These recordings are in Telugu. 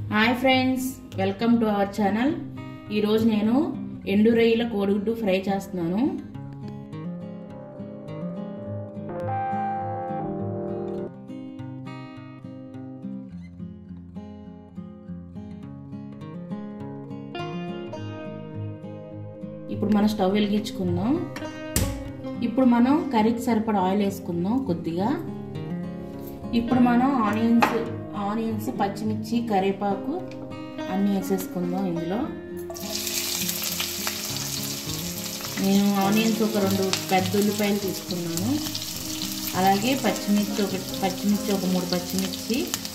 hi friends welcome to our channel ఈరోజు నేను ఎండు రొయ్యల కోడిగుడ్డు ఫ్రై చేస్తున్నాను ఇప్పుడు మనం స్టవ్ వెలిగించుకుందాం ఇప్పుడు మనం కర్రీకి సరిపడా ఆయిల్ వేసుకుందాం కొద్దిగా ఇప్పుడు మనం ఆనియన్స్ ఆనియన్స్ పచ్చిమిర్చి కరివేపాకు అన్నీ వేసేసుకుందాం ఇందులో నేను ఆనియన్స్ ఒక రెండు పెద్ద ఉల్లిపాయలు తీసుకున్నాను అలాగే పచ్చిమిర్చి ఒక పచ్చిమిర్చి ఒక మూడు పచ్చిమిర్చి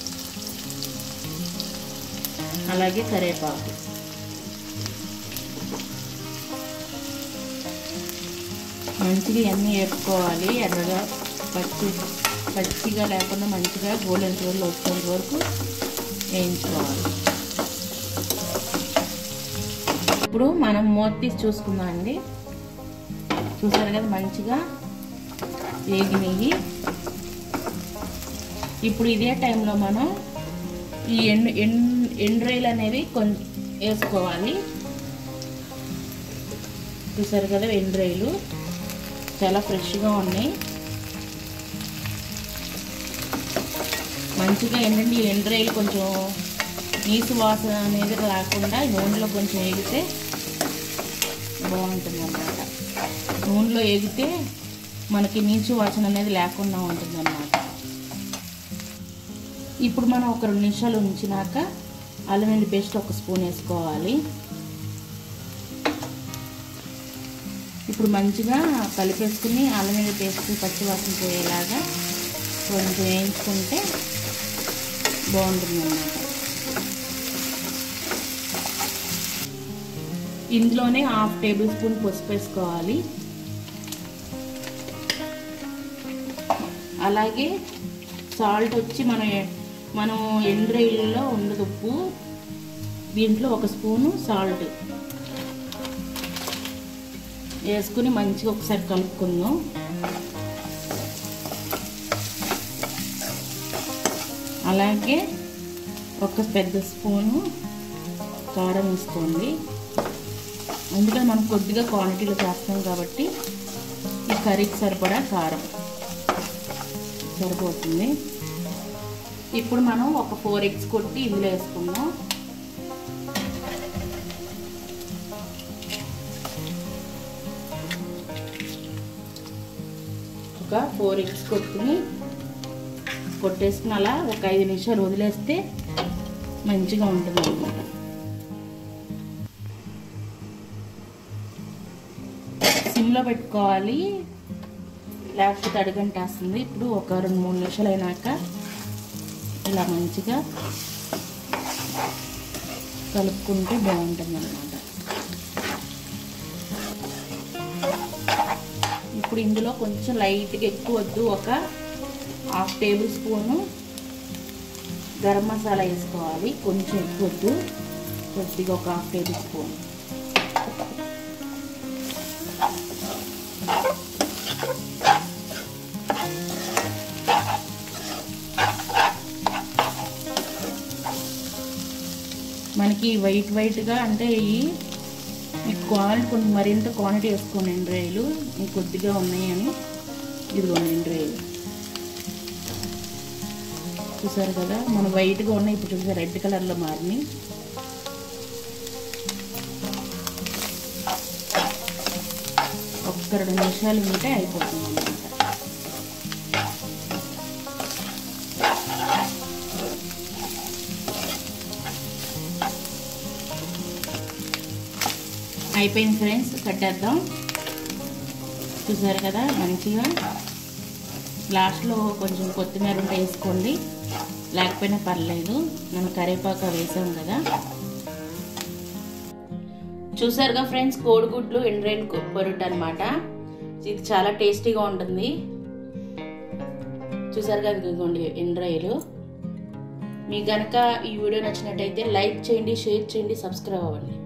అలాగే కరివేపాకు మంచిగా ఇవన్నీ వేపుకోవాలి ఎర్రగా పచ్చి పచ్చిగా లేకుండా మంచిగా గోల్డెన్ కలర్లో వచ్చేంత వరకు వేయించుకోవాలి ఇప్పుడు మనం మూత తీసి చూసుకుందాం అండి చూసారు కదా మంచిగా వేగినవి ఇప్పుడు ఇదే టైంలో మనం ఈ ఎండు ఎండు రైలు అనేవి కొంచెం వేసుకోవాలి చూసారు కదా ఎండు రైలు చాలా ఫ్రెష్గా ఉన్నాయి మంచిగా ఏంటంటే ఈ ఎండ్రాయిలు కొంచెం నీసు వాసన అనేది రాకుండా నూనెలో కొంచెం వేగితే బాగుంటుంది అన్నమాట నూనెలో వేగితే మనకి నీచు వాసన అనేది లేకుండా ఉంటుంది అన్నమాట ఇప్పుడు మనం ఒక రెండు నిమిషాలు ఉంచినాక అల్లం వెల్లుల్లి పేస్ట్ ఒక స్పూన్ వేసుకోవాలి ఇప్పుడు మంచిగా కలిపేసుకుని అల్లం వెల్లుల్లి పేస్ట్ పచ్చివాసన పోయేలాగా కొంచెం వేయించుకుంటే బాగుంటుంది అన్నమాట ఇందులోనే హాఫ్ టేబుల్ స్పూన్ పసుపు వేసుకోవాలి అలాగే సాల్ట్ వచ్చి మనం మనం ఎండ్రైల్లో ఉండదు ఉప్పు దీంట్లో ఒక స్పూను సాల్ట్ వేసుకుని మంచిగా ఒకసారి కలుపుకుందాం అలాగే ఒక పెద్ద స్పూను కారం వేసుకోండి అందుకని మనం కొద్దిగా క్వాంటిటీలో చేస్తాం కాబట్టి ఈ కర్రీకి సరిపడా కారం సరిపోతుంది ఇప్పుడు మనం ఒక ఫోర్ ఎగ్స్ కొట్టి ఇందులో వేసుకుందాం ఒక ఫోర్ ఎగ్స్ కొట్టుకుని కొట్టేసుకుని అలా ఒక ఐదు నిమిషాలు వదిలేస్తే మంచిగా ఉంటుంది అనమాట సిమ్లో పెట్టుకోవాలి లేకపోతే అడుగంటేస్తుంది ఇప్పుడు ఒక రెండు మూడు నిమిషాలు అయినాక ఇలా మంచిగా కలుపుకుంటే బాగుంటుంది అనమాట ఇప్పుడు ఇందులో కొంచెం లైట్గా ఎక్కువ వద్దు ఒక half tablespoon garam masala వేసుకోవాలి కొంచెం ఎక్కువ వద్దు కొద్దిగా ఒక హాఫ్ టేబుల్ స్పూన్ మనకి వైట్ వైట్గా అంటే ఈ మీకు క్వాలిటీ కొంచెం మరింత క్వాంటిటీ వేసుకోండి ఎండ్రాయిలు మీకు కొద్దిగా ఉన్నాయని ఇదిగోండి ఎండ్రాయిలు చూసారు కదా మన వైట్గా ఉన్నాయి ఇప్పుడు చూసారు రెడ్ కలర్లో మారినాయి ఒక్క రెండు నిమిషాలు ఉంటే అయిపోతుంది అనమాట అయిపోయింది ఫ్రెండ్స్ కట్టేద్దాం చూసారు కదా మంచిగా లాస్ట్లో కొంచెం కొత్తిమీర ఉంటే వేసుకోండి లేకపోయినా పర్లేదు మనం కరివేపాకు వేసాం కదా చూసారుగా ఫ్రెండ్స్ కోడిగుడ్లు ఎండ్రైల్ పొరుట్ అనమాట ఇది చాలా టేస్టీగా ఉంటుంది చూసారు కదా ఇదిగోండి ఎండ్రాయిలు మీకు కనుక ఈ వీడియో నచ్చినట్టయితే లైక్ చేయండి షేర్ చేయండి సబ్స్క్రైబ్ అవ్వండి